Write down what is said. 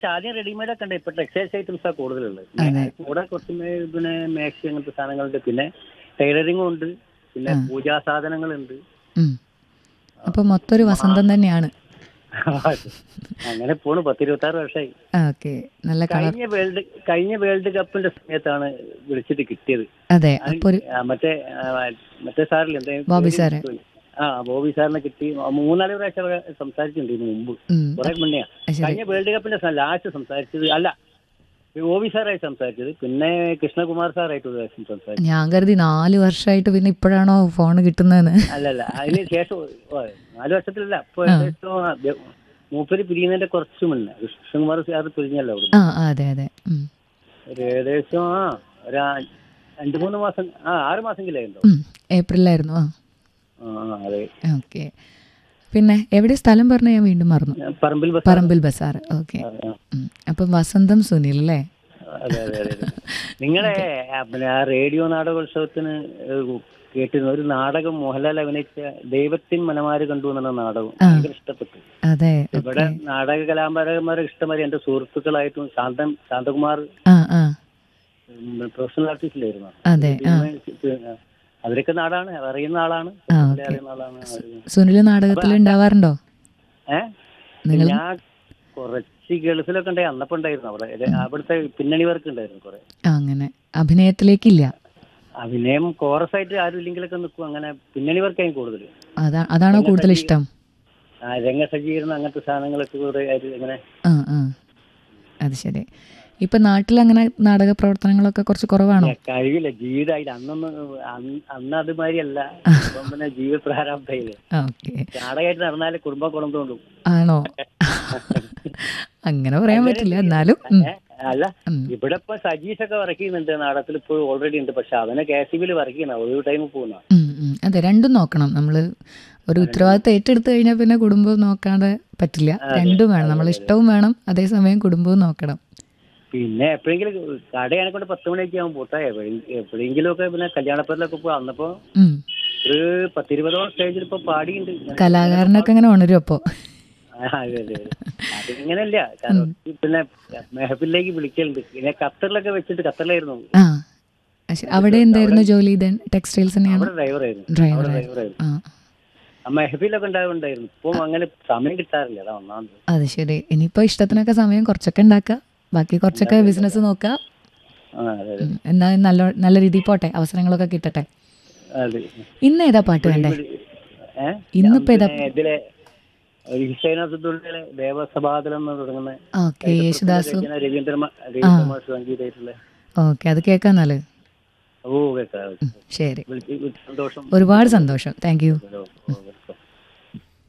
ആദ്യം റെഡിമെയ്ഡ് ഒക്കെ ഉണ്ട് ഇപ്പൊ ടെക്സ്റ്റൈൽസ് ഐറ്റംസ് ആ കൂടുതലുള്ളത് അതെ. കൂടെ കുറച്ച് മേ- പിന്നെ മാക്സി അങ്ങനത്തെ സാധനങ്ങളുണ്ട് പിന്നെ ടൈലറിംഗും ഉണ്ട് പിന്നെ പൂജാ സാധനങ്ങളുണ്ട് ഉം. അപ്പൊ മൊത്തം ഒരു വസന്തം തന്നെയാണ് അങ്ങനെ പോണു പത്തിരുപത്തി ആറ് വർഷമായി ഓക്കെ നല്ല കളർ കഴിഞ്ഞ വേൾഡ് കഴിഞ്ഞ വേൾഡ് കപ്പിന്റെ സമയത്താണ് വിളിച്ചിട്ട് കിട്ടിയത് അതെ അപ്പൊ ഒരു ആ, മറ്റേ ആ, മറ്റേ സാറിൽ എന്താ ബോബി സാറ്. ആ ബോബി സാറിനെ കിട്ടി മൂന്നാല് പ്രാവശ്യം അവിടെ സംസാരിച്ചിട്ടുണ്ട് ഇതിന് മുമ്പ് ഉം. കുറെ മുന്നെയാ അത് ശരി കഴിഞ്ഞ വേൾഡ് കപ്പിന്റെ ലാസ്റ്റ് സംസാരിച്ചത് അല്ല ബോബി സാറായി സംസാരിച്ചത് പിന്നെ കൃഷ്ണകുമാർ സാറായിട്ട് ഒരു പ്രാവശ്യം സംസാരിച്ചു ഞാൻ കരുതി നാല് വർഷമായിട്ട് പിന്നെ ഇപ്പോഴാണോ ഫോൺ കിട്ടുന്നതെന്ന് അല്ലല്ല അതിന് ശേഷം ഓ, നാല് വർഷത്തിലല്ല ഇപ്പൊ ഏകദേശം ആ, ബ- മൂപ്പര് പിരിയുന്നതിന്റെ കുറച്ച് മുന്നേ കൃഷ്ണകുമാർ സാർ പിരിഞ്ഞല്ലോ അവിടെ ആ ആ, അതെ അതെ ഉം. ഒരു ഏകദേശം ആ ഒരു ആ- രണ്ട് മൂന്ന് മാസം ആ ആറ് മാസമെങ്കിലായിരുന്നു ഉം. ഏപ്രിലായിരുന്നു ആ ആ അതെ ഓക്കെ പിന്നെ എവിടെ സ്ഥലം പറഞ്ഞ ഞാൻ വീണ്ടും മറന്നു ഞാൻ പറമ്പിൽ ബസ് പറമ്പിൽ ബസാർ ഓക്കെ അപ്പം വസന്തം സുനിൽ അല്ലേ അതെ അതെ അതെ അതെ. നിങ്ങളെ ആ, പിന്നെ ആ റേഡിയോ നാടകോത്സവത്തിന് ഏഹ്, കേട്ടിരുന്ന ഒരു നാടകം മോഹൻലാൽ അഭിനയിച്ച ദൈവത്തിൻ മനമാര് കണ്ടു എന്നുള്ള നാടകം ഭയങ്കര ഇഷ്ടപ്പെട്ടു അതെ ഇവിടെ നാടക കലാകാരന്മാരെ ഇഷ്ടമാതിരി എന്റെ സുഹൃത്തുക്കളായിട്ടും ശാന്തൻ ശാന്തകുമാർ ആ ആ പ്രൊഫഷണൽ ആർട്ടിസ്റ്റിലായിരുന്നു അതെ ആ പിന്നെ അവരൊക്കെ നാടാണ് അറിയുന്ന ആളാണ് ആ, പുള്ളി അറിയുന്ന ആളാണ് അവര്. സുനിൽ നാടകത്തിൽ ഉണ്ടാവാറുണ്ടോ ഏ ഞാൻ കുറച്ച് ഗൾഫിലൊക്കെ ഉണ്ടായി അന്നപ്പോ ഉണ്ടായിരുന്നു അവിടെ ഇത് അവിടുത്തെ പിന്നണി വർക്ക് ഉണ്ടായിരുന്നു കുറെ ആ, അങ്ങനെ അഭിനയത്തിലേക്കില്ല അഭിനയം കോറസ് ആയിട്ട് ആരും ഇല്ലെങ്കിലൊക്കെ നിൽക്കും അങ്ങനെ പിന്നണി വർക്കായി കൂടുതൽ അതാ അതാണോ കൂടുതൽ ഇഷ്ടം രംഗസജ്ജീകരണം അങ്ങനത്തെ സാധനങ്ങളൊക്കെ കുറെ ആയിട്ട് ഇങ്ങനെ ആ ആ അത് ശരി ഇപ്പൊ നാട്ടിൽ അങ്ങനെ നാടക പ്രവർത്തനങ്ങളൊക്കെ കുറച്ച് കുറവാണോ കഴിവില്ല ജീവിതമായില്ല അന്നൊന്നും അന്ന് അന്ന് അതുമാതിരിയല്ല ഇപ്പം പിന്നെ ജീവിത പ്രാരാബ്ധയില്ലേ ഓക്കെ നാടകമായിട്ട് നടന്നാലേ കുടുംബം കുളം തോണ്ടും ആണോ അങ്ങനെ പറയാൻ പറ്റില്ല എന്നാലും ഉം. ഏ? അല്ല ഉം. ഇവിടെ ഇപ്പൊ സജീഷ് ഒക്കെ വർക്ക് ചെയ്യുന്നുണ്ട് നാടകത്തിൽ ഇപ്പോൾ ഓൾറെഡി ഉണ്ട് പക്ഷെ അവനെ കെ സി ബിയിൽ വർക്ക് ചെയ്യുന്ന ഒരു ടൈം പോകുന്ന ഉം, ഉം. അതെ രണ്ടും നോക്കണം നമ്മൾ ഒരു ഉത്തരവാദിത്തം ഏറ്റെടുത്ത് കഴിഞ്ഞാൽ പിന്നെ കുടുംബം നോക്കാതെ പറ്റില്ല രണ്ടും വേണം നമ്മൾ ഇഷ്ടവും വേണം അതേസമയം കുടുംബവും നോക്കണം പിന്നെ എപ്പോഴെങ്കിലും കടയാനെ കൊണ്ട് പത്ത് മണിയൊക്കെ ആകുമ്പോൾ പോട്ടെ എപ്പോഴെങ്കിലും ഒക്കെ പിന്നെ കല്യാണപ്പേരിലൊക്കെ പോകും അന്നപ്പോ ഉം. ഒരു പത്തിരുപതോളം സ്റ്റേജിൽ ഇപ്പൊ പാടിയുണ്ട് ഇങ്ങനെ. കലാകാരനൊക്കെ അങ്ങനെ ഉണരും അപ്പോൾ ആ, അതെ, അതെ, അതെ. അതിങ്ങനെയല്ല കാരണം പിന്നെ മെഹഫിലേക്ക് വിളിക്കലുണ്ട് പിന്നെ ഖത്തറിലൊക്കെ വെച്ചിട്ട് ഖത്തറിലായിരുന്നു ആ ആ, ശരി. അവിടെ എന്തായിരുന്നു ജോലി ഇതൻ ടെക്സ്റ്റൈൽസ് തന്നെയാണ് അവിടെ ഡ്രൈവറായിരുന്നു ഡ്രൈവർ അവിടെ ഡ്രൈവറായിരുന്നു ആ ആ മെഹഫിലൊക്കെ ഉണ്ടാവുണ്ടായിരുന്നു ഇപ്പം അങ്ങനെ സമയം കിട്ടാറില്ല അതാ ഒന്നാമത് അത് ശരി ഇനിയിപ്പോൾ ഇഷ്ടത്തിനൊക്കെ സമയം കുറച്ചൊക്കെ ഉണ്ടാക്കുക ബാക്കി കുറച്ചൊക്കെ ബിസിനസ് നോക്കുക ആ അതെ അതെ ഉം. എന്നാ നല്ല നല്ല രീതിയിൽ പോട്ടെ അവസരങ്ങളൊക്കെ കിട്ടട്ടെ അതെ ഇന്ന് ഏതാ പാട്ട് വേണ്ടേ ഏഹ് ഇന്നിപ്പോ ഏതാ ഇതിലെ ഹിസൈനത്തുള്ളിലെ ദേവസഭാതലം എന്ന് തുടങ്ങുന്ന ഓക്കെ യേശുദാസും രചന രവീന്ദ്രമ രവീന്ദ്രമാഷ് സംഗീതമായിട്ടുള്ള ഓക്കെ അത് കേൾക്കാൻ നല്ല ഓ കേട്ടോ ശരി വിളിച്ച് വിളിച്ച് സന്തോഷം ഒരുപാട് സന്തോഷം താങ്ക് യു ഓ, ഓ,